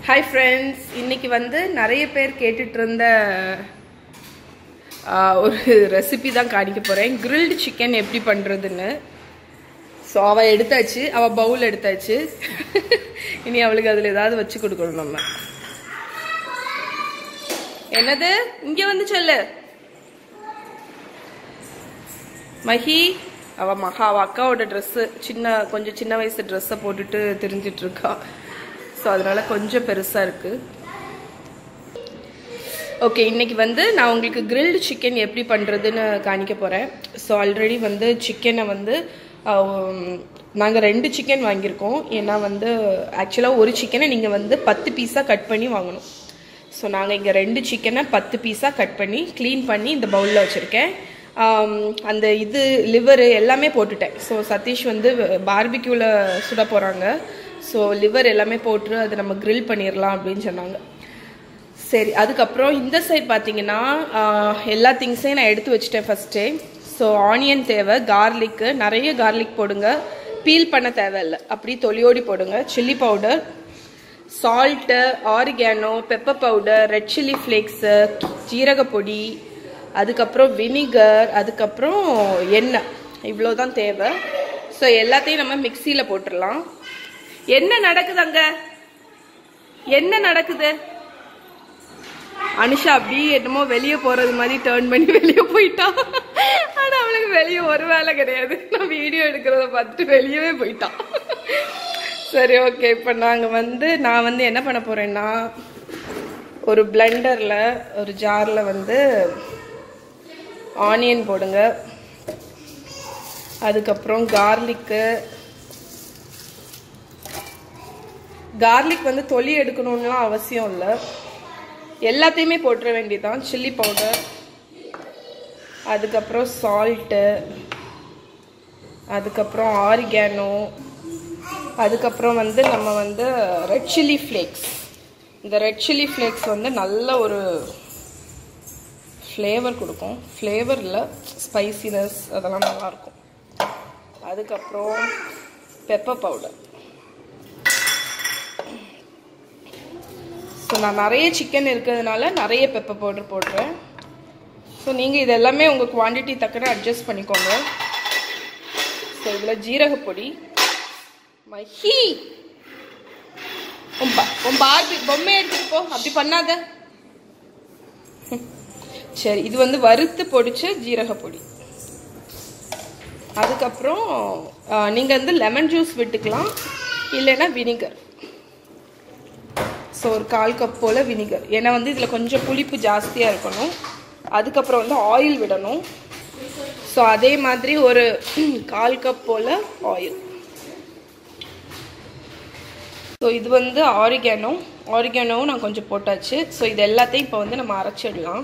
Hi friends இன்னைக்கு வந்து நிறைய பேர் கேட்டுட்டு இருந்த ஆ, ஒரு ரெசிபி தான் காணிக்க போகிறேன் கிரில்டு சிக்கன் எப்படி பண்ணுறதுன்னு ஸோ அவள் எடுத்தாச்சு அவள் பவுல் எடுத்தாச்சு இனி அவளுக்கு அதில் ஏதாவது வச்சு கொடுக்கணும் நம்ம என்னது இங்கே வந்து சொல்லு மஹி அவ மகா அவ அக்காவோட ட்ரெஸ்ஸு சின்ன கொஞ்சம் சின்ன வயசு ட்ரெஸ்ஸை போட்டுட்டு திரிஞ்சிட்டு இருக்கா ஸோ அதனால கொஞ்சம் பெருசா இருக்கு ஓகே இன்னைக்கு வந்து நான் உங்களுக்கு கிரில்டு சிக்கன் எப்படி பண்ணுறதுன்னு காணிக்க போகிறேன் ஸோ ஆல்ரெடி வந்து சிக்கனை வந்து நாங்கள் ரெண்டு சிக்கன் வாங்கியிருக்கோம் ஏன்னா வந்து ஆக்சுவலாக ஒரு சிக்கனை நீங்கள் வந்து பத்து பீஸாக கட் பண்ணி வாங்கணும் ஸோ நாங்கள் இங்கே ரெண்டு சிக்கனை பத்து பீஸாக கட் பண்ணி க்ளீன் பண்ணி இந்த பவுலில் வச்சுருக்கேன் அந்த இது லிவரு எல்லாமே போட்டுட்டேன் ஸோ சதீஷ் வந்து பார்பிக்யூவில் சுட போகிறாங்க ஸோ லிவர் எல்லாமே போட்டு அதை நம்ம grill பண்ணிடலாம் அப்படின்னு சொன்னாங்க சரி அதுக்கப்புறம் இந்த சைட் பார்த்தீங்கன்னா ஆஹ், எல்லா திங்ஸையும் நான் எடுத்து வச்சுட்டேன் ஃபஸ்ட்டே ஸோ ஆனியன் தேவை கார்லிக்கு நிறைய கார்லிக் போடுங்க பீல் பண்ண தேவையில்லை அப்படி தொலியோடி போடுங்க chilli powder salt oregano pepper powder red chilli flakes ஜீரகப்பொடி அதுக்கப்புறம் வினிகர் அதுக்கப்புறம் எண்ணெய் இவ்வளோ தான் தேவை ஸோ எல்லாத்தையும் நம்ம மிக்சியில் போட்டுடலாம் என்ன நடக்குது அங்க என்ன நடக்குது அனுஷா அப்படியே என்னமோ வெளியே போறது மாதிரி டேர்ன் பண்ணி வெளியே போயிட்டான் ஆனா அவளுக்கு வெளியே ஒரு வேலை கிடையாது நான் வீடியோ எடுக்கிறத பார்த்துட்டு வெளியவே போயிட்டான் சரி ஓகே இப்போ நாங்கள் வந்து நான் வந்து என்ன பண்ண போறேன்னா ஒரு பிளெண்டரில் ஒரு ஜாரில் வந்து ஆனியன் போடுங்க அதுக்கப்புறம் கார்லிக்கு கார்லிக் வந்து தொலி எடுக்கணும்லாம் அவசியம் இல்லை எல்லாத்தையுமே போட்டுற வேண்டியதுதான் சில்லி பவுடர் அதுக்கப்புறம் சால்ட்டு அதுக்கப்புறம் ஆரிகானோ அதுக்கப்புறம் வந்து நம்ம வந்து ரெட் சில்லி ஃப்ளேக்ஸ் இந்த ரெட் சில்லி ஃப்ளேக்ஸ் வந்து நல்ல ஒரு ஃப்ளேவர் கொடுக்கும் ஃப்ளேவர் இல்லை ஸ்பைசினஸ் அதெல்லாம் நல்லாயிருக்கும் அதுக்கப்புறம் பெப்பர் பவுடர் ஸோ நான் நிறைய சிக்கன் இருக்கிறதுனால நிறைய பெப்பர் பவுடர் போடுறேன் ஸோ நீங்கள் இது எல்லாமே உங்கள் குவான்டிட்டி தக்கன அட்ஜஸ்ட் பண்ணிக்கோங்க ஸோ இதில் ஜீரகப்பொடி மஹி உன் பா- உன் பார்பி பொம்மை எடுத்துட்டு போ அப்படி பண்ணாத சரி இது வந்து வறுத்து பொடிச்ச ஜீரகப்பொடி அதுக்கப்புறம் நீங்கள் வந்து லெமன் ஜூஸ் விட்டுக்கலாம் இல்லைன்னா வினிகர் ஸோ ஒரு கால் கப் போல் வினிகர் ஏன்னா வந்து இதில் கொஞ்சம் புளிப்பு ஜாஸ்தியாக இருக்கணும் அதுக்கப்புறம் வந்து ஆயில் விடணும் ஸோ அதே மாதிரி ஒரு கால் கப் போல் ஆயில் ஸோ இது வந்து ஆரிகானோ ஆரிகானோவும் நான் கொஞ்சம் போட்டாச்சு ஸோ இது எல்லாத்தையும் இப்போ வந்து நம்ம அரைச்சிடலாம்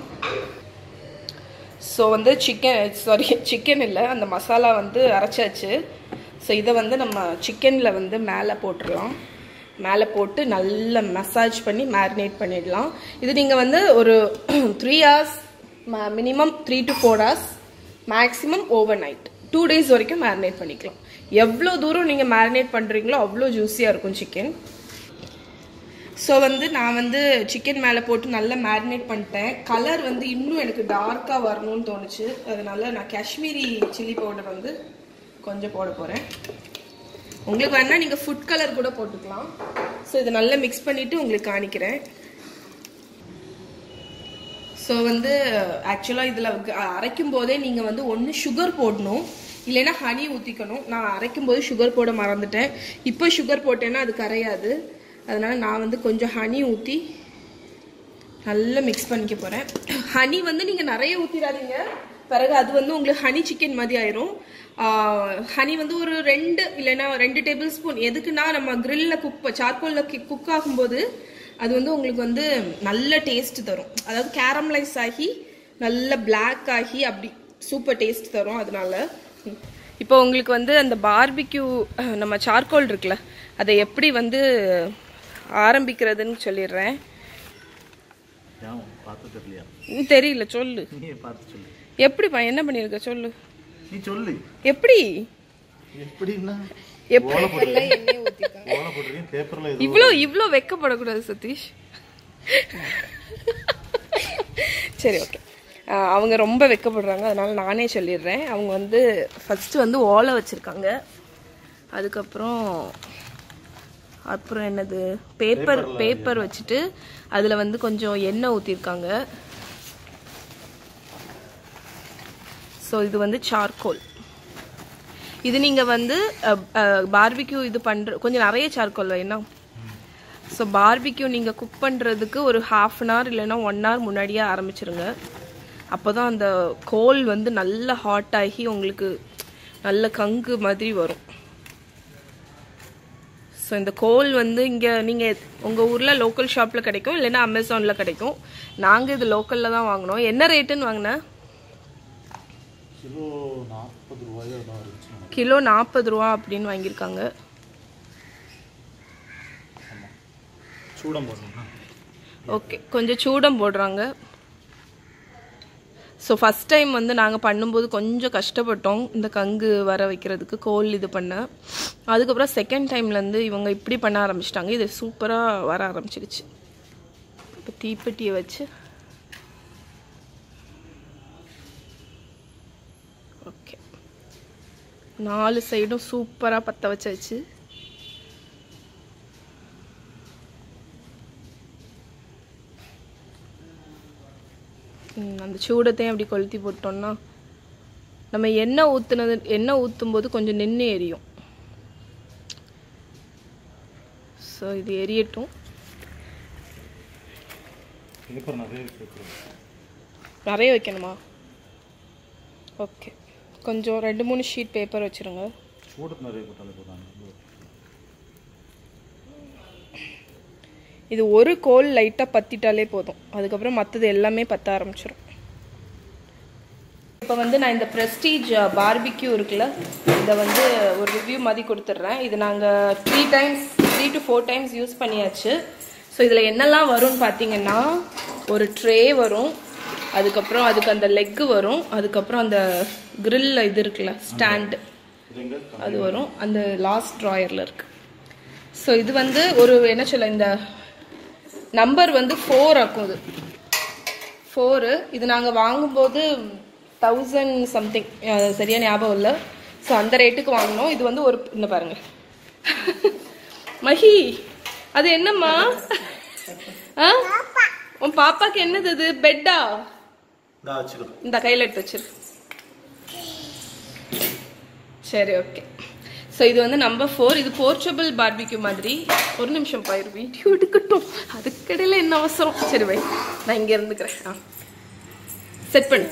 ஸோ வந்து சிக்கன் சாரி சிக்கன் இல்லை அந்த மசாலா வந்து அரைச்சாச்சு ஸோ இதை வந்து நம்ம சிக்கனில் வந்து மேலே போட்டுடலாம் மேலே போட்டு நல்லா மசாஜ் பண்ணி மேரினேட் பண்ணிடலாம் இது நீங்கள் வந்து ஒரு three hours minimum three to four hours maximum overnight two days வரைக்கும் மேரினேட் பண்ணிக்கலாம் எவ்வளோ தூரம் நீங்கள் மேரினேட் பண்ணுறீங்களோ அவ்வளோ ஜூஸியாக இருக்கும் சிக்கன் ஸோ வந்து நான் வந்து சிக்கன் மேலே போட்டு நல்லா மேரினேட் பண்ணிட்டேன் கலர் வந்து இன்னும் எனக்கு டார்க்காக வரணும்னு தோணுச்சு அதனால நான் காஷ்மீரி சில்லி பவுடர் வந்து கொஞ்சம் போட போகிறேன் உங்களுக்கு வேணால் நீங்கள் ஃபுட் கலர் கூட போட்டுக்கலாம் ஸோ இதை நல்லா மிக்ஸ் பண்ணிவிட்டு உங்களுக்கு காணிக்கிறேன் ஸோ வந்து ஆக்சுவலாக இதில் அரைக்கும் போதே நீங்கள் வந்து ஒன்று சுகர் போடணும் இல்லைன்னா ஹனி ஊற்றிக்கணும் நான் அரைக்கும் போது சுகர் போட மறந்துட்டேன் இப்போ சுகர் போட்டேன்னா அது கரையாது அதனால நான் வந்து கொஞ்சம் ஹனி ஊற்றி நல்லா மிக்ஸ் பண்ணிக்க போகிறேன் ஹனி வந்து நீங்கள் நிறைய ஊற்றிடாதீங்க பிறகு அது வந்து உங்களுக்கு ஹனி சிக்கன் மாதிரி ஆயிரும் ஹனி வந்து ஒரு ரெண்டு இல்லைன்னா ரெண்டு டேபிள் ஸ்பூன் எதுக்குன்னா நம்ம கிரில்ல குக் சார்கோலில் குக் ஆகும்போது அது வந்து உங்களுக்கு வந்து நல்ல டேஸ்ட் தரும் அதாவது கேரமலைஸ் ஆகி நல்ல பிளாக் ஆகி அப்படி சூப்பர் டேஸ்ட் தரும் அதனால இப்போ உங்களுக்கு வந்து அந்த பார்பிக்யூ நம்ம சார்கோல் இருக்குல்ல அதை எப்படி வந்து ஆரம்பிக்கிறதுன்னு சொல்லிடுறேன் ஏன் பார்த்து தெரியலையா ம், தெரியல சொல்லு நீ பார்த்து சொல்லு எப்படிப்பா என்ன பண்ணிருக்க சொல்லு நீ சொல்லு எப்படி எப்படின்னா எப்படி ஓலை போட்டு ஓலை டவலை போட்டிருக்கீங்க பேப்பரில் எதுவும் இவ்வளோ இவ்வளோ வெக்கப்படக்கூடாது சதீஷ் சரி ஓகே அவங்க ரொம்ப வெக்கப்படுறாங்க அதனால நானே சொல்லிடுறேன் அவங்க வந்து ஃபஸ்ட்டு வந்து ஓலை வச்சுருக்காங்க அதுக்கப்புறம் அப்புறம் என்னது பேப்பர் பேப்பர் வச்சுட்டு அதில் வந்து கொஞ்சம் எண்ணெய் ஊற்றிருக்காங்க ஸோ இது வந்து சார்கோல் இது நீங்கள் வந்து பார்பிக்யூ இது பண்ணுற கொஞ்சம் நிறைய சார்கோல் வேணும் ஸோ பார்பிக்யூ நீங்கள் குக் பண்ணுறதுக்கு ஒரு ஹாஃப் அன் ஹவர் இல்லைன்னா ஒன் ஹவர் முன்னாடியே ஆரம்பிச்சிருங்க அப்போ தான் அந்த கோல் வந்து நல்லா ஹாட் ஆகி உங்களுக்கு நல்ல கங்கு மாதிரி வரும் ஸோ இந்த கோல் வந்து இங்கே நீங்கள் உங்கள் ஊரில் லோக்கல் ஷாப்பில் கிடைக்கும் இல்லைன்னா அமேசானில் கிடைக்கும் நாங்கள் இது லோக்கலில் தான் வாங்கினோம் என்ன ரேட்டுன்னு வாங்கினேன் கிலோ நாற்பது ரூபாயோ தான் இருந்துச்சு நினைக்கிறேன். கிலோ நாற்பது ரூபா அப்படின்னு வாங்கியிருக்காங்க சூடம் போடணும்னா ஓகே கொஞ்சம் சூடம் போடுறாங்க ஸோ ஃபஸ்ட் டைம் வந்து நாங்கள் பண்ணும்போது கொஞ்சம் கஷ்டப்பட்டோம் இந்த கங்கு வர வைக்கிறதுக்கு கோல் இது பண்ண அதுக்கப்புறம் செகண்ட் டைம்லேருந்து இவங்க இப்படி பண்ண ஆரம்பிச்சிட்டாங்க இது சூப்பராக வர ஆரம்பிச்சிருச்சு இப்போ தீப்பெட்டியை வச்சு ஓகே நாலு சைடும் சூப்பராக பற்ற வச்சாச்சு ம், அந்த சூடத்தையும் அப்படி கொளுத்தி போட்டோம்னா நம்ம எண்ணெய் ஊற்றுனது எண்ணெய் ஊற்றும் போது கொஞ்சம் நின்று எரியும் ஸோ இது எரியட்டும் பேப்பர் நிறைய பேப்பர் நிறைய வைக்கணுமா ஓகே கொஞ்சம் ரெண்டு மூணு ஷீட் பேப்பர் வச்சுருங்க சூடத்து நிறைய போட்டாலே போதாங்க இது ஒரு கோல் லைட்டாக பற்றிட்டாலே போதும் அதுக்கப்புறம் மற்றது எல்லாமே பற்ற ஆரம்பிச்சிடும் இப்போ வந்து நான் இந்த ப்ரெஸ்டீஜ் பார்பிக்யூ இருக்குல்ல இதை வந்து ஒரு ரிவ்யூ மாதிரி கொடுத்துட்றேன் இது நாங்கள் three times three to four times use பண்ணியாச்சு ஸோ இதில் என்னெல்லாம் வரும்னு பார்த்தீங்கன்னா ஒரு ட்ரே வரும் அதுக்கப்புறம் அதுக்கு அந்த லெக்கு வரும் அதுக்கப்புறம் அந்த grill இது இருக்குல்ல ஸ்டாண்டு இது எங்க அது வரும் அந்த லாஸ்ட் ட்ராயரில் இருக்கு ஸோ இது வந்து ஒரு என்ன சொல்ல இந்த நம்பர் வந்து ஃபோர் ஆக்கும் இது ஃபோரு இது நாங்கள் வாங்கும்போது தௌசண்ட் சம்திங் சரியா ஞாபகம் இல்லை ஸோ அந்த ரேட்டுக்கு வாங்கினோம் இது வந்து ஒரு இந்த பாருங்க மஹி அது என்னம்மா ஆ உன் பாப்பாக்கு என்னது இது பெட்டா இந்த வச்சுக்கோ இந்த கையில் எடுத்து வச்சிரு சரி ஓகே ஸோ இது வந்து நம்பர் ஃபோர் இது போர்ச்சபிள் பார்பிக்யூ மாதிரி ஒரு நிமிஷம் பாயிரு வீடியோ எடுக்கட்டும் அதுக்கடையில் என்ன அவசரம் சரி வை நான் இங்கே இருந்துக்கிறேன் ஆ செட் பண்ணு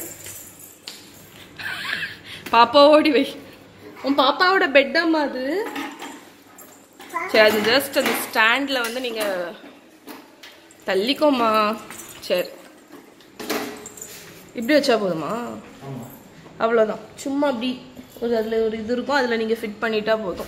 பாப்பா ஓடி வை உன் பாப்பாவோட பெட்டாமா அது சரி அது ஜஸ்ட் அந்த ஸ்டாண்டில் வந்து நீங்கள் தள்ளிக்கோமா சரி இப்படி வச்சா போதுமா ஆமாம் அவ்வளோதான் சும்மா அப்படி ஒரு அதில் ஒரு இது இருக்கும் அதில் நீங்கள் ஃபிட் பண்ணிட்டா போதும்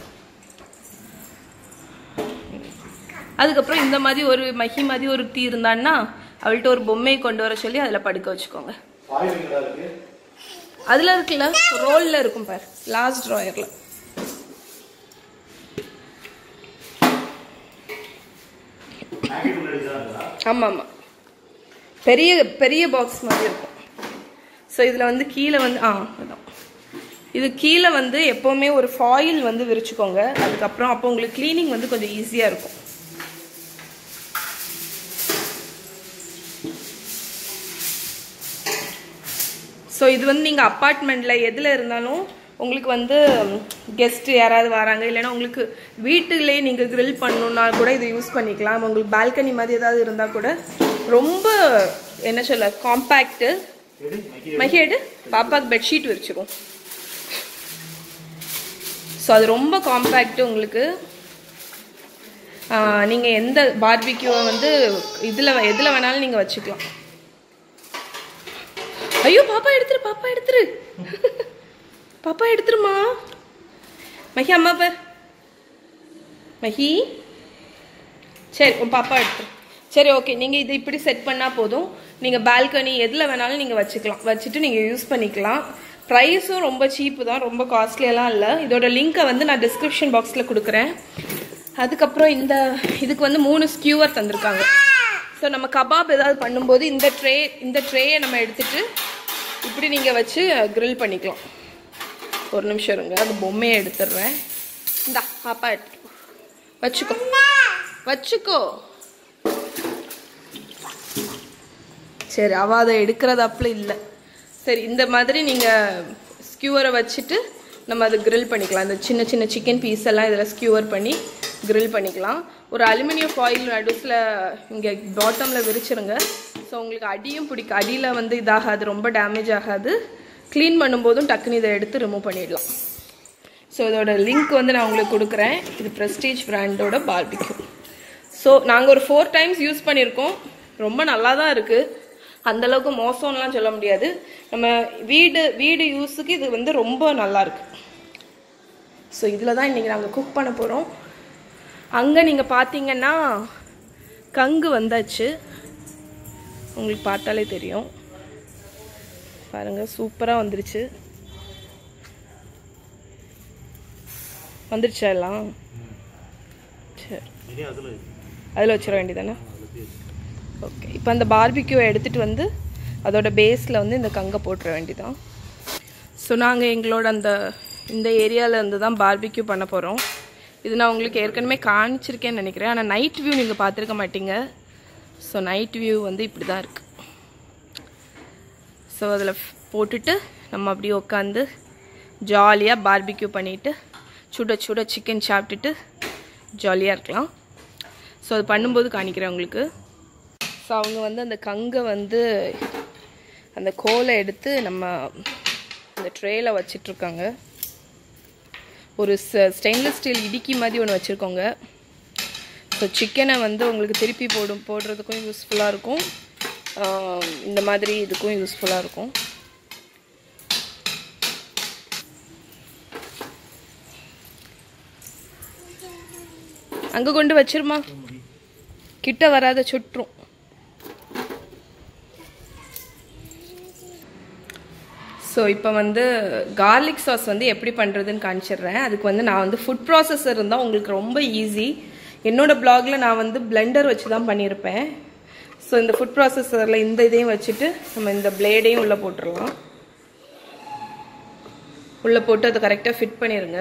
அதுக்கப்புறம் இந்த மாதிரி ஒரு மஹி மாதிரி ஒரு டீ இருந்தான்னா அவள்கிட்ட ஒரு பொம்மையை கொண்டு வர சொல்லி அதில் படுக்க வச்சுக்கோங்க பாய் வைக்கிறதா இருக்கு அதில் இருக்குல்ல ரோலில் இருக்கும் பார் லாஸ்ட் ட்ராயரில் மேகி முன்னாடி தான் இருக்குதா ஆமாம் ஆமாம் பெரிய பெரிய பாக்ஸ் மாதிரி இருக்கும் ஸோ இதில் வந்து கீழே வந்து ஆ அதான் இது கீழே வந்து எப்போவுமே ஒரு ஃபாயில் வந்து விரிச்சுக்கோங்க அதுக்கப்புறம் அப்போ உங்களுக்கு க்ளீனிங் வந்து கொஞ்சம் ஈஸியாக இருக்கும் ஸோ இது வந்து நீங்கள் அப்பார்ட்மெண்ட்டில் எதில் இருந்தாலும் உங்களுக்கு வந்து கெஸ்ட் யாராவது வராங்க இல்லைன்னா உங்களுக்கு வீட்டுலேயே நீங்கள் grill பண்ணணுன்னா கூட இதை யூஸ் பண்ணிக்கலாம் உங்களுக்கு பால்கனி மாதிரி ஏதாவது இருந்தால் கூட ரொம்ப என்ன சொல்ல காம்பேக்ட்டு எடு மேகி மகிழடு பாப்பாக்கு பெட்ஷீட் விரிச்சிரும் ஸோ அது ரொம்ப காம்பேக்ட் உங்களுக்கு நீங்கள் எந்த பார்பிக்யூவை வந்து இதில் எதில் வேணாலும் நீங்கள் வச்சுக்கலாம் ஐயோ பாப்பா எடுத்துரு பாப்பா எடுத்துரு பாப்பா எடுத்துருமா மஹி அம்மா பார் மஹி சரி உன் பாப்பா எடுத்துரு சரி ஓகே நீங்கள் இது இப்படி செட் பண்ணால் போதும் நீங்கள் பால்கனி எதில் வேணாலும் நீங்கள் வச்சுக்கலாம் வச்சுட்டு நீங்கள் யூஸ் பண்ணிக்கலாம் ப்ரைஸும் ரொம்ப சீப்பு தான் ரொம்ப காஸ்ட்லியெல்லாம் இல்லை இதோட லிங்க்கை வந்து நான் டிஸ்கிரிப்ஷன் பாக்ஸில் கொடுக்குறேன் அதுக்கப்புறம் இந்த இதுக்கு வந்து மூணு ஸ்கியூவர் தந்திருக்காங்க ஸோ நம்ம கபாப் ஏதாவது பண்ணும்போது இந்த ட்ரே இந்த ட்ரேயை நம்ம எடுத்துட்டு இப்படி நீங்கள் வச்சு grill பண்ணிக்கலாம் ஒரு நிமிஷம் இருங்க அது பொம்மையை எடுத்துடுறேன் இந்தா பாப்பா எடுத்து வச்சுக்கோ வச்சுக்கோ சரி அவ அதை எடுக்கிறது அப்பல இல்லை சரி இந்த மாதிரி நீங்கள் ஸ்கியூவரை வச்சுட்டு நம்ம அதை grill பண்ணிக்கலாம் இந்த சின்ன சின்ன சிக்கன் பீஸ் எல்லாம் இதில் ஸ்கியூவர் பண்ணி grill பண்ணிக்கலாம் ஒரு அலுமினியம் ஃபாயில் நடுஸில் இங்கே பாட்டமில் விரிச்சிருங்க ஸோ உங்களுக்கு அடியும் பிடிக்க அடியில் வந்து இதாகாது ரொம்ப டேமேஜ் ஆகாது க்ளீன் பண்ணும்போதும் டக்குன்னு இதை எடுத்து ரிமூவ் பண்ணிடலாம் ஸோ இதோட லிங்க் வந்து நான் உங்களுக்கு கொடுக்குறேன் இது ப்ரெஸ்டீஜ் பிராண்டோட பார்பிக்யூ ஸோ நாங்கள் ஒரு ஃபோர் டைம்ஸ் யூஸ் பண்ணியிருக்கோம் ரொம்ப நல்லா தான் இருக்குது அந்தளவுக்கு மோசம்லாம் சொல்ல முடியாது நம்ம வீடு வீடு யூஸுக்கு இது வந்து ரொம்ப நல்லா இருக்கு ஸோ இதில் தான் இன்றைக்கி நாங்கள் குக் பண்ண போகிறோம் அங்கே நீங்கள் பார்த்தீங்கன்னா கங்கு வந்தாச்சு உங்களுக்கு பார்த்தாலே தெரியும் பாருங்கள் சூப்பராக வந்துருச்சு வந்துருச்சா எல்லாம் சரி இனி அதில் இருக்கு. அதில் வச்சிட வேண்டியதானே அதுக்கு இருக்கு. ஓகே இப்போ அந்த பார்பிக்யூவை எடுத்துகிட்டு வந்து அதோட பேஸில் வந்து இந்த கங்கை போட்டுற வேண்டியதான் ஸோ நாங்கள் எங்களோட அந்த இந்த ஏரியாவில் இருந்து தான் பார்பிக்யூ பண்ண போகிறோம் இது நான் உங்களுக்கு ஏற்கனவே காமிச்சிருக்கேன்னு நினைக்கிறேன் ஆனால் நைட் வியூ நீங்கள் பார்த்துருக்க மாட்டீங்க ஸோ நைட் வியூ வந்து இப்படி தான் இருக்குது ஸோ அதில் போட்டுட்டு நம்ம அப்படியே உட்காந்து ஜாலியாக பார்பிக்யூ பண்ணிவிட்டு சுட சுட சிக்கன் சாப்பிட்டுட்டு ஜாலியாக இருக்கலாம் ஸோ அது பண்ணும்போது காணிக்கிறேன் உங்களுக்கு ஸோ அவங்க வந்து அந்த கங்கை வந்து அந்த கோலை எடுத்து நம்ம அந்த ட்ரேயில் வச்சிட்ருக்காங்க ஒரு ஸ்டெயின்லெஸ் ஸ்டீல் இடுக்கி மாதிரி ஒன்று வச்சுருக்கோங்க ஸோ சிக்கனை வந்து உங்களுக்கு திருப்பி போடும் போடுறதுக்கும் யூஸ்ஃபுல்லாக இருக்கும் ஆஹ் இந்த மாதிரி இதுக்கும் யூஸ்ஃபுல்லாக இருக்கும் அங்கே கொண்டு வச்சிருமா கிட்ட வராத சுற்றும் ஸோ இப்போ வந்து கார்லிக் சாஸ் வந்து எப்படி பண்ணுறதுன்னு காமிச்சிடுறேன் அதுக்கு வந்து நான் வந்து ஃபுட் ப்ராசஸர் இருந்தால் உங்களுக்கு ரொம்ப ஈஸி என்னோட பிளாகில் நான் வந்து பிளெண்டர் வச்சு தான் பண்ணியிருப்பேன் ஸோ இந்த ஃபுட் ப்ராசஸரில் இந்த இதையும் வச்சுட்டு நம்ம இந்த பிளேடையும் உள்ளே போட்டுடலாம் உள்ளே போட்டு அதை கரெக்டாக ஃபிட் பண்ணிடுங்க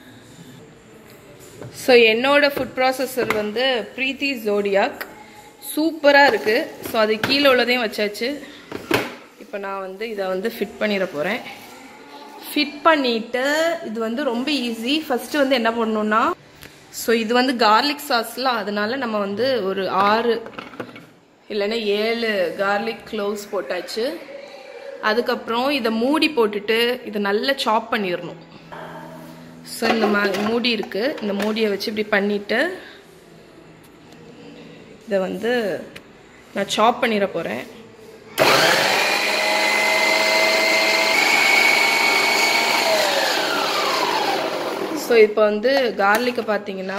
ஸோ என்னோட ஃபுட் ப்ராசஸர் வந்து ப்ரீத்தி ஜோடியாக் சூப்பராக இருக்குது ஸோ அது கீழே உள்ளதையும் வச்சாச்சு இப்போ நான் வந்து இதை வந்து ஃபிட் பண்ணிட போகிறேன் ஃபிட் பண்ணிவிட்டு இது வந்து ரொம்ப ஈஸி ஃபஸ்ட்டு வந்து என்ன பண்ணணும்னா ஸோ இது வந்து கார்லிக் சாஸ்ல அதனால நம்ம வந்து ஒரு ஆறு இல்லைன்னா ஏழு கார்லிக் க்ளோவ்ஸ் போட்டாச்சு அதுக்கப்புறம் இதை மூடி போட்டுட்டு இதை நல்லா சாப் பண்ணிடணும் ஸோ இந்த மா மூடி இருக்குது இந்த மூடியை வச்சு இப்படி பண்ணிவிட்டு இதை வந்து நான் சாப் பண்ணிட போகிறேன் ஸோ இப்போ வந்து கார்லிக்கை பார்த்தீங்கன்னா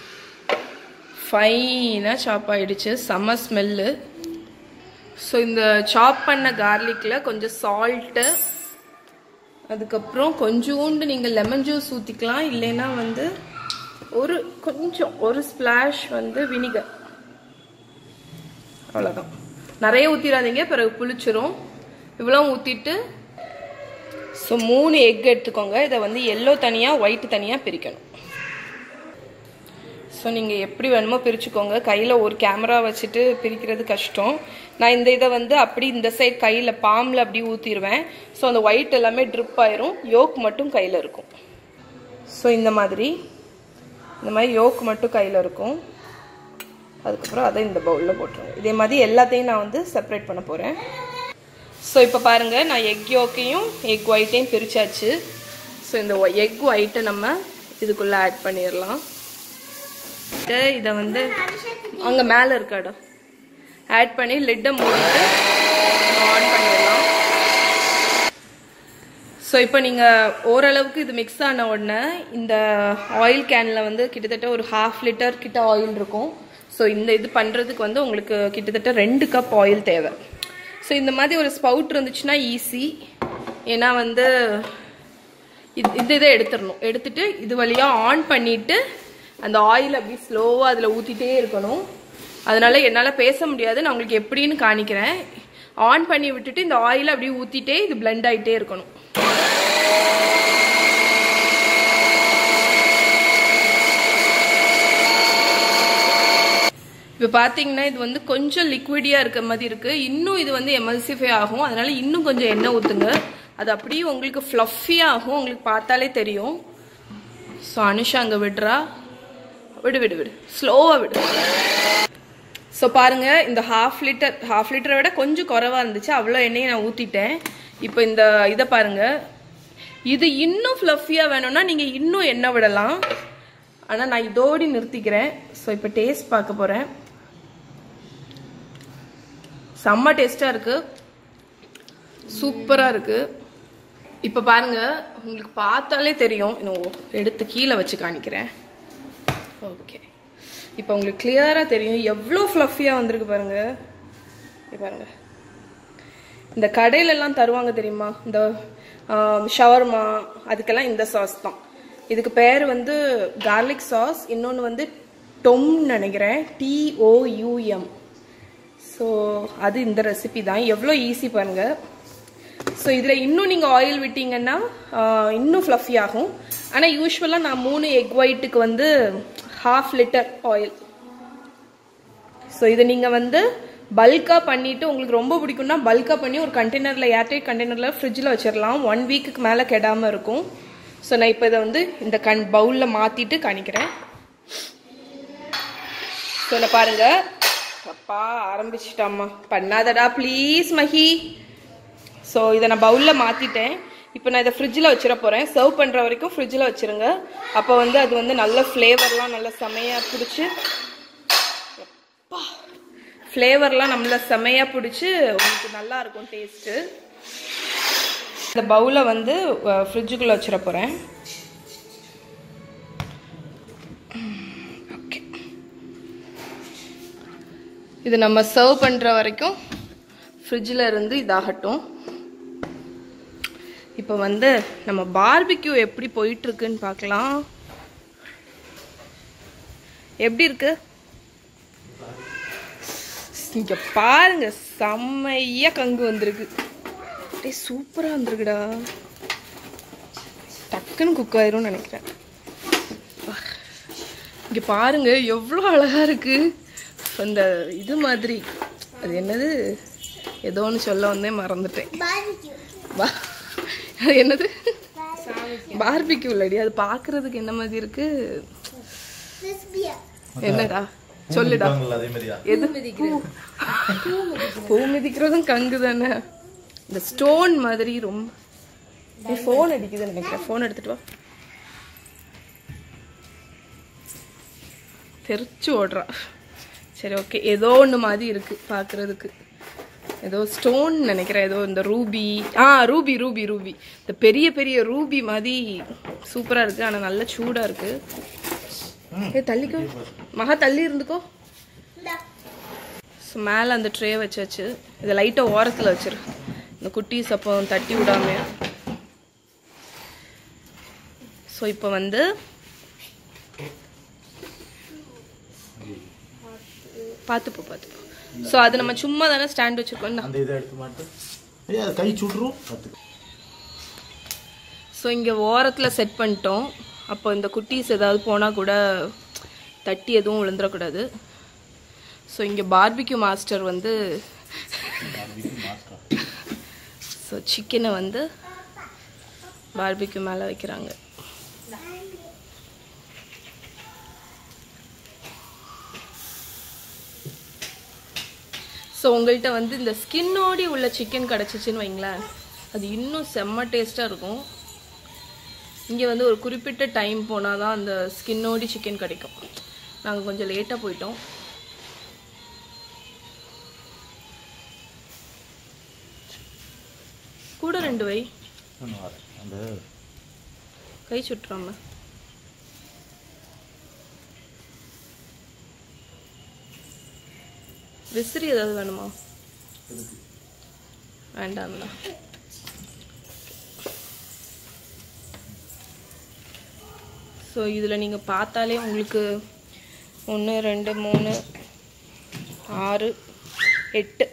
ஃபைனாக சாப் ஆயிடுச்சு செம்ம ஸ்மெல்லு ஸோ இந்த சாப் பண்ண கார்லிக்கில் கொஞ்சம் சால்ட்டு அதுக்கப்புறம் கொஞ்சோண்டு நீங்கள் லெமன் ஜூஸ் ஊற்றிக்கலாம் இல்லைன்னா வந்து ஒரு கொஞ்சம் ஒரு ஸ்ப்ளாஷ் வந்து வினிகர் அவ்வளோதான் நிறைய ஊற்றிடாதீங்க பிறகு புளிச்சிரும் இவ்வளோ ஊற்றிட்டு ஸோ மூணு எக் எடுத்துக்கோங்க இதை வந்து எல்லோ தனியாக ஒயிட் தனியாக பிரிக்கணும் ஸோ நீங்கள் எப்படி வேணுமோ பிரிச்சுக்கோங்க கையில் ஒரு கேமரா வச்சுட்டு பிரிக்கிறது கஷ்டம் நான் இந்த இதை வந்து அப்படி இந்த சைட் கையில் பாம்பில் அப்படி ஊற்றிடுவேன் ஸோ அந்த ஒயிட் எல்லாமே ட்ரிப் ஆயிரும் யோக் மட்டும் கையில் இருக்கும் ஸோ இந்த மாதிரி இந்த மாதிரி யோக் மட்டும் கையில் இருக்கும் அதுக்கப்புறம் அதை இந்த பவுலில் போட்டுருங்க இதே மாதிரி எல்லாத்தையும் நான் வந்து செப்பரேட் பண்ண போகிறேன் ஸோ இப்போ பாருங்கள் நான் எக் யோக்கையும் எக் ஒயிட்டையும் பிரித்தாச்சு ஸோ இந்த எக் ஒயிட்டை நம்ம இதுக்குள்ளே ஆட் பண்ணிடலாம் இதை வந்து அங்கே மேலே இருக்காடா ஆட் பண்ணி லிட்டை மூடிட்டு ஆன் பண்ணிடலாம் ஸோ இப்போ நீங்கள் ஓரளவுக்கு இது மிக்ஸ் ஆன உடனே இந்த ஆயில் கேனில் வந்து கிட்டத்தட்ட ஒரு ஹாஃப் லிட்டர் கிட்ட ஆயில் இருக்கும் ஸோ இந்த இது பண்ணுறதுக்கு வந்து உங்களுக்கு கிட்டத்தட்ட ரெண்டு கப் ஆயில் தேவை ஸோ இந்த மாதிரி ஒரு ஸ்பவுட் இருந்துச்சுன்னா ஈஸி ஏன்னா வந்து இது இது இதை எடுத்துடணும் எடுத்துட்டு இது வழியாக ஆன் பண்ணிவிட்டு அந்த ஆயில் அப்படி ஸ்லோவாக அதில் ஊற்றிட்டே இருக்கணும் அதனால என்னால் பேச முடியாது நான் உங்களுக்கு எப்படின்னு காணிக்கிறேன் ஆன் பண்ணி விட்டுட்டு இந்த ஆயில் அப்படியே ஊற்றிட்டே இது blend ஆகிட்டே இருக்கணும் இப்போ பார்த்தீங்கன்னா இது வந்து கொஞ்சம் லிக்விடியாக இருக்க மாதிரி இருக்குது இன்னும் இது வந்து எமல்சிஃபை ஆகும் அதனால இன்னும் கொஞ்சம் எண்ணெய் ஊற்றுங்க அது அப்படியே உங்களுக்கு ஃப்ளஃபியாக ஆகும் உங்களுக்கு பார்த்தாலே தெரியும் ஸோ அனுஷா அங்கே விடுறா விடு விடு விடு ஸ்லோவாக விடு ஸோ பாருங்க இந்த ஹாஃப் லிட்டர் ஹாஃப் லிட்டரை விட கொஞ்சம் குறைவா இருந்துச்சு அவ்வளோ எண்ணெயை நான் ஊற்றிட்டேன் இப்போ இந்த இதை பாருங்க இது இன்னும் ஃப்ளஃபியாக வேணும்னா நீங்கள் இன்னும் எண்ணெய் விடலாம் ஆனால் நான் இதோடி நிறுத்திக்கிறேன் ஸோ இப்போ டேஸ்ட் பார்க்க போகிறேன் செம்ம டேஸ்ட்டாக இருக்குது சூப்பராக இருக்குது இப்போ பாருங்க உங்களுக்கு பார்த்தாலே தெரியும் இன்னும் எடுத்து கீழே வச்சு காணிக்கிறேன் ஓகே இப்போ உங்களுக்கு கிளியராக தெரியும் எவ்வளோ ஃப்ளஃபியாக வந்திருக்கு பாருங்க இங்க பாருங்க இந்த கடையில எல்லாம் தருவாங்க தெரியுமா இந்த ஷவர்மா அதுக்கெல்லாம் இந்த சாஸ் தான் இதுக்கு பேர் வந்து கார்லிக் சாஸ் இன்னொன்று வந்து டொம் நினைக்கிறேன் டிஓயூஎம் ஸோ அது இந்த ரெசிபி தான் எவ்வளோ ஈஸி பாருங்க ஸோ இதில் இன்னும் நீங்கள் ஆயில் விட்டீங்கன்னா ஆஹ், இன்னும் ஃப்ளஃபி ஆகும் ஆனால் யூஸ்வலாக நான் மூணு எக் ஒயிட்டுக்கு வந்து ஹாஃப் லிட்டர் ஆயில் ஸோ இதை நீங்கள் வந்து பல்காக பண்ணிட்டு உங்களுக்கு ரொம்ப பிடிக்கும்னா பல்காக பண்ணி ஒரு கண்டெய்னரில் ஏர்டைட் கண்டெய்னரில் ஃப்ரிட்ஜில் வச்சிடலாம் ஒன் வீக்குக்கு மேலே கெடாமல் இருக்கும் ஸோ நான் இப்போ இதை வந்து இந்த கண் பவுலில் மாற்றிட்டு காணிக்கிறேன் சொல்ல பாருங்க அப்பா ஆரம்பிச்சிட்டாம்மா பண்ணாதடா ப்ளீஸ் மஹி ஸோ இதை நான் பவுலில் மாற்றிட்டேன் இப்போ நான் இதை ஃப்ரிட்ஜில் வச்சிட போகிறேன் சர்வ் பண்ணுற வரைக்கும் ஃப்ரிட்ஜில் வச்சிருங்க அப்போ வந்து அது வந்து நல்ல ஃப்ளேவர்லாம் நல்ல செமையாக பிடிச்சி ஃப்ளேவர்லாம் நம்மள செமையாக பிடிச்சி உங்களுக்கு நல்லா இருக்கும் டேஸ்ட்டு இந்த பவுலை வந்து ஃப்ரிட்ஜுக்குள்ளே வச்சிட போகிறேன் ஓகே இது நம்ம சர்வ் பண்ணுற வரைக்கும் ஃப்ரிட்ஜில் இருந்து இதாகட்டும் இப்போ வந்து நம்ம பார்பிக்யூ எப்படி போயிட்டு இருக்குன்னு பார்க்கலாம் எப்படி இருக்கு இங்க பாருங்க செம்மையா கங்கு வந்திருக்கு அப்படியே சூப்பரா வந்திருக்குடா டக்குன்னு குக் ஆயிரும்னு நினைக்கிறேன் இங்க பாருங்க எவ்வளோ அழகா இருக்கு அந்த இது மாதிரி அது என்னது ஏதோ ஒன்று சொல்ல வந்தே மறந்துட்டேன் பா- அது என்னது பார்பிக்யூ இல்லடி அது பார்க்கிறதுக்கு என்ன மாதிரி இருக்கு என்னடா சொல்லுடா அதே மாதிரியா எது பூ மிதிக்கிறதும் கங்கு தானே இந்த ஸ்டோன் மாதிரி ரொம்ப நீ ஃபோன் அடிக்குதுன்னு நினைக்கிறேன் ஃபோன் எடுத்துட்டு வா தெரிச்சு ஓடுறா சரி ஓகே ஏதோ ஒன்று மாதிரி இருக்கு பார்க்கறதுக்கு ஏதோ ஸ்டோன் நினைக்கிறேன் ஏதோ இந்த ரூபி ஆ ரூபி ரூபி ரூபி இந்த பெரிய பெரிய ரூபி மாதிரி சூப்பராக இருக்கு ஆனால் நல்ல சூடாக இருக்கு ஏ தள்ளிக்கோ மகா தள்ளி இருந்துக்கோ ஸோ மேலே அந்த ட்ரே வச்சாச்சு இதை லைட்டாக ஓரத்தில் வச்சிரு இந்த குட்டீஸ் அப்போ தட்டி விடாம ஸோ இப்போ வந்து பார்த்துப்போ பார்த்துப்போ ஸோ அது நம்ம சும்மா தானே ஸ்டாண்ட் வச்சுருக்கோம் அந்த இதை எடுத்து மாட்டு ஐயா அது கை சுட்டுரும் பார்த்துக்க ஸோ இங்கே ஓரத்தில் செட் பண்ணிட்டோம் அப்போ இந்த குட்டீஸ் ஏதாவது போனால் கூட தட்டி எதுவும் விழுந்துடக்கூடாது ஸோ இங்கே பார்பிக்யூ மாஸ்டர் வந்து ஸோ சிக்கனை வந்து பார்பிக்யூ மேலே வைக்கிறாங்க ஸோ உங்கள்கிட்ட வந்து இந்த ஸ்கின்னோடி உள்ள சிக்கன் கிடச்சிச்சின்னு வைங்களேன் அது இன்னும் செம்ம டேஸ்ட்டாக இருக்கும் இங்கே வந்து ஒரு குறிப்பிட்ட டைம் போனால் தான் அந்த ஸ்கின்னோடி சிக்கன் கிடைக்கும் நாங்கள் கொஞ்சம் லேட்டாக போயிட்டோம் கூட ரெண்டு வை ஒன்று வரேன் அந்த கை சுட்டுறாம விசிறி ஏதாவது வேணுமா இதுக்கு வேண்டாம்ல ஸோ இதில் நீங்கள் பார்த்தாலே உங்களுக்கு ஒன்று ரெண்டு மூணு ஆறு எட்டு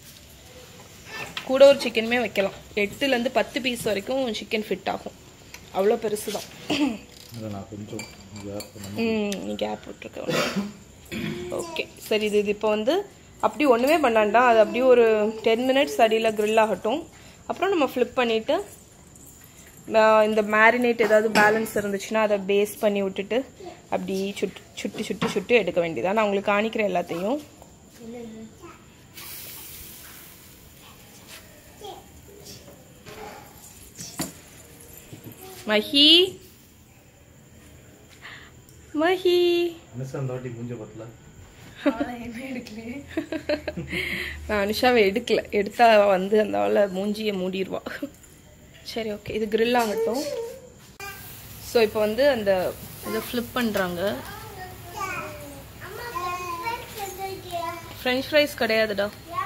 கூட ஒரு சிக்கனுமே வைக்கலாம் எட்டுலேருந்து பத்து பீஸ் வரைக்கும் சிக்கன் ஃபிட் ஆகும் அவ்வளோ பெருசு தான் இல்லை நான் கொஞ்சம் கேப் ம் நீ கேப் விட்ருக்க ஓகே சரி இது இது இப்போ வந்து அப்படி ஒன்றுமே பண்ணாண்டா அது அப்படியே ஒரு டென் மினிட்ஸ் அடியில் grill ஆகட்டும் அப்புறம் நம்ம ஃப்ளிப் பண்ணிவிட்டு இந்த மேரினேட் ஏதாவது பேலன்ஸ் இருந்துச்சுன்னா அதை பேஸ் பண்ணி விட்டுட்டு அப்படி சுட்டு சுட்டு சுட்டு சுட்டு எடுக்க வேண்டியதான் நான் உங்களுக்கு காணிக்கிறேன் எல்லாத்தையும் மஹி மஹி மிஸ் அந்த வாட்டி மூஞ்ச பத்தல நான் அனுஷாவை எடுக்கல எடுத்தா வந்து அந்த அவளை மூஞ்சியை மூடிடுவா சரி ஓகே இது grill ஆகட்டும் ஸோ இப்போ வந்து அந்த இதை ஃப்ளிப் பண்ணுறாங்க ஃப்ரெஞ்ச் ஃப்ரைஸ் கிடையாதுடா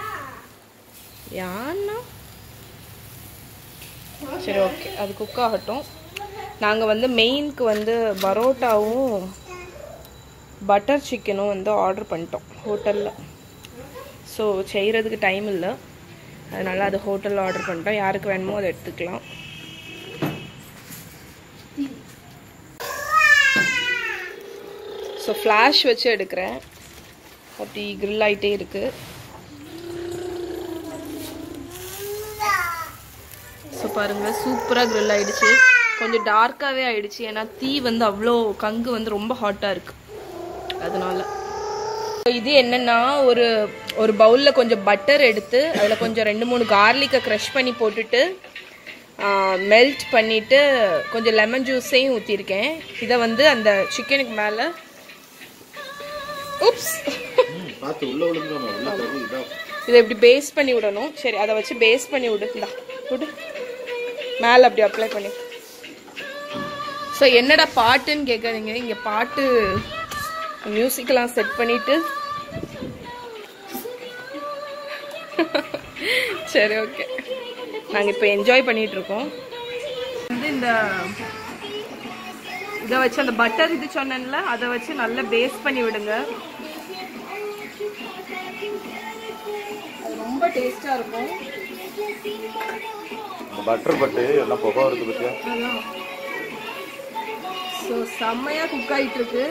யான்னா சரி ஓகே அது குக் ஆகட்டும் நாங்கள் வந்து மெயினுக்கு வந்து பரோட்டாவும் பட்டர் சிக்கனும் வந்து ஆர்டர் பண்ணிட்டோம் ஹோட்டலில் ஸோ செய்கிறதுக்கு டைம் இல்லை அதனால் அது ஹோட்டலில் ஆர்டர் பண்ணிட்டோம் யாருக்கு வேணுமோ அதை எடுத்துக்கலாம் ஸோ ஃப்ளாஷ் வச்சு எடுக்கிறேன் அப்படி grill ஆகிட்டே இருக்குது ஸோ பாருங்க சூப்பராக grill ஆயிடுச்சு கொஞ்சம் டார்க்காகவே ஆயிடுச்சு ஏன்னா தீ வந்து அவ்வளோ கங்கு வந்து ரொம்ப ஹாட்டாக இருக்கு அதனால So, இது என்னன்னா ஒரு ஒரு பவுலில் கொஞ்சம் பட்டர் எடுத்து அதில் கொஞ்சம் ரெண்டு மூணு கார்லிக்கை க்ரஷ் பண்ணி போட்டுட்டு மெல்ட் பண்ணிட்டு கொஞ்சம் லெமன் ஜூஸையும் ஊற்றிருக்கேன் இதை வந்து அந்த சிக்கனுக்கு மேலே உப்ஸ் பார்த்து உள்ள விழுந்தாம உள்ள கறி இதான் இதை இப்படி பேஸ் பண்ணி விடணும் சரி அதை வச்சு பேஸ் பண்ணி விடு இந்தா விடு மேலே அப்படி அப்ளை பண்ணி ஸோ என்னடா பாட்டுன்னு கேட்காதீங்க இங்கே பாட்டு மியூசிக்கெல்லாம் செட் பண்ணிட்டு சரி ஓகே நாங்கள் இப்போ என்ஜாய் பண்ணிட்டு இருக்கோம் வந்து இந்த இதை வச்சு அந்த பட்டர் இது சொன்னேன்ல அதை வச்சு நல்லா பேஸ் பண்ணி விடுங்க அது ரொம்ப டேஸ்டா இருக்கும் பட்டர் பட்டு எல்லாம் புகை வருது பத்தியா ஸோ செம்மையா குக் ஆயிட்டு இருக்கு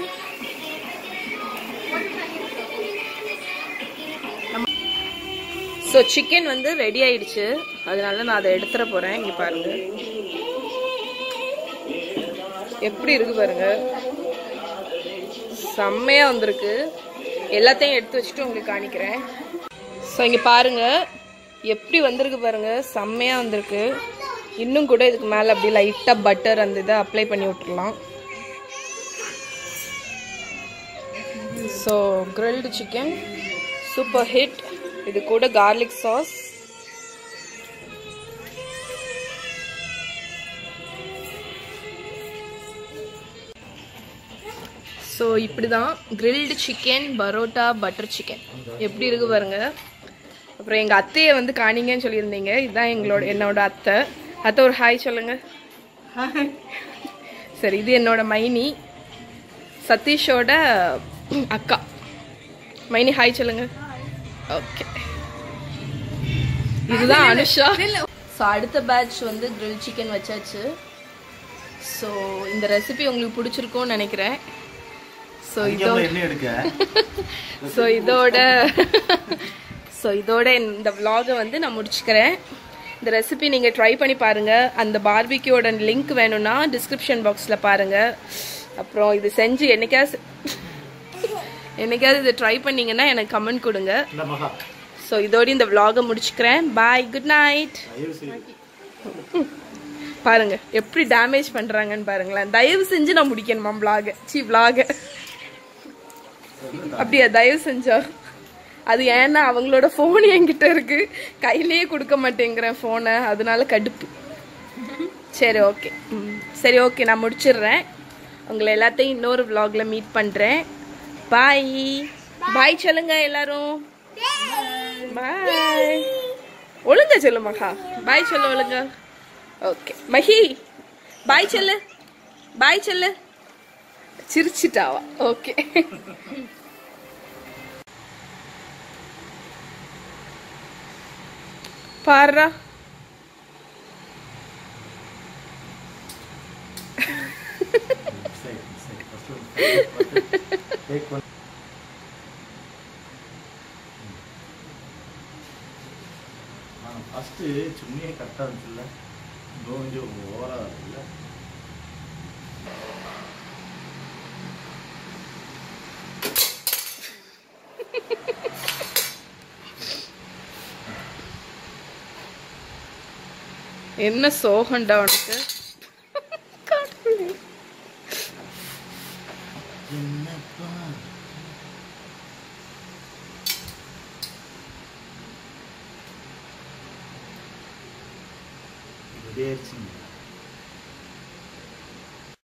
ஸோ சிக்கன் வந்து ரெடி ஆயிடுச்சு அதனால நான் அதை எடுத்துட போறேன் இங்க பாருங்க எப்படி இருக்கு பாருங்க செம்மையா வந்திருக்கு எல்லாத்தையும் எடுத்து வச்சுட்டு உங்களுக்கு காணிக்கிறேன் ஸோ இங்க பாருங்க எப்படி வந்திருக்கு பாருங்க செம்மையா வந்திருக்கு இன்னும் கூட இதுக்கு மேல அப்படியே லைட்டா பட்டர் அந்த இதை அப்ளை பண்ணி விட்டுறலாம் so grilled chicken super hit இது கூட கார்லிக் சாஸ் ஸோ இப்படி தான் grilled chicken parotta butter chicken எப்படி இருக்கு பாருங்க அப்புறம் எங்கள் அத்தையை வந்து காணிங்கன்னு சொல்லியிருந்தீங்க இதுதான் எங்களோட என்னோட அத்தை அத்தை ஒரு ஹாய் சொல்லுங்க சரி இது என்னோட மைனி சதீஷோட அக்கா மைனி ஹாய் சொல்லுங்க ஓகே இதுதான் அனுஷா ஸோ அடுத்த பேட்ச் வந்து கிரில் சிக்கன் வச்சாச்சு ஸோ இந்த ரெசிபி உங்களுக்கு பிடிச்சிருக்கும்னு நினைக்கிறேன் ஸோ இதோ இங்க என்ன எடுக்க ஸோ இதோட ஸோ இதோட இந்த vlog-அ வந்து நான் முடிச்சுக்கிறேன் இந்த ரெசிபி நீங்கள் ட்ரை பண்ணி பாருங்கள் அந்த பார்பிக்யூட லிங்க் வேணும்னா டிஸ்கிரிப்ஷன் பாக்ஸில் பாருங்கள் அப்புறம் இது செஞ்சு என்னைக்காவது என்னைக்காவது இதை ட்ரை பண்ணீங்கன்னா எனக்கு கமெண்ட் கொடுங்க இந்த மகா ஸோ இதோட இந்த vlog-அ முடிச்சுக்கிறேன் பாய் குட் நைட் தயவு செய்து பாருங்க எப்படி டேமேஜ் பண்றாங்கன்னு பாருங்களேன் தயவு செஞ்சு நான் முடிக்கணுமா vlog சி vlog அப்படியா தயவு செஞ்சா அது ஏன்னா அவங்களோட ஃபோன் என்கிட்ட இருக்கு கையிலேயே கொடுக்க மாட்டேங்கிறேன் ஃபோனை அதனால கடுப்பு சரி ஓகே சரி ஓகே நான் முடிச்சிடுறேன் உங்களை எல்லாத்தையும் இன்னொரு vlogல மீட் பண்றேன் பாய் பாய் சொல்லுங்க எல்லாரும் பாய் ஒழுங்கா சொல்லு மகா பாய் சொல்லு ஒழுங்கா ஓகே மஹி பாய் சொல்லு பாய் சொல்லு சிரிச்சிட்டாவா ஓகே பாருடா சரி சரி ஃபர்ஸ்ட் டேக் ஒன் ஃபஸ்ட்டு சும்மியே கரெக்டாக இருந்துச்சுல்ல கொஞ்சம் ஓவராக இருக்குல்ல என்ன சோகண்டா உனக்கு என்னப்பா ரெடி ஆயிடுச்சுங்க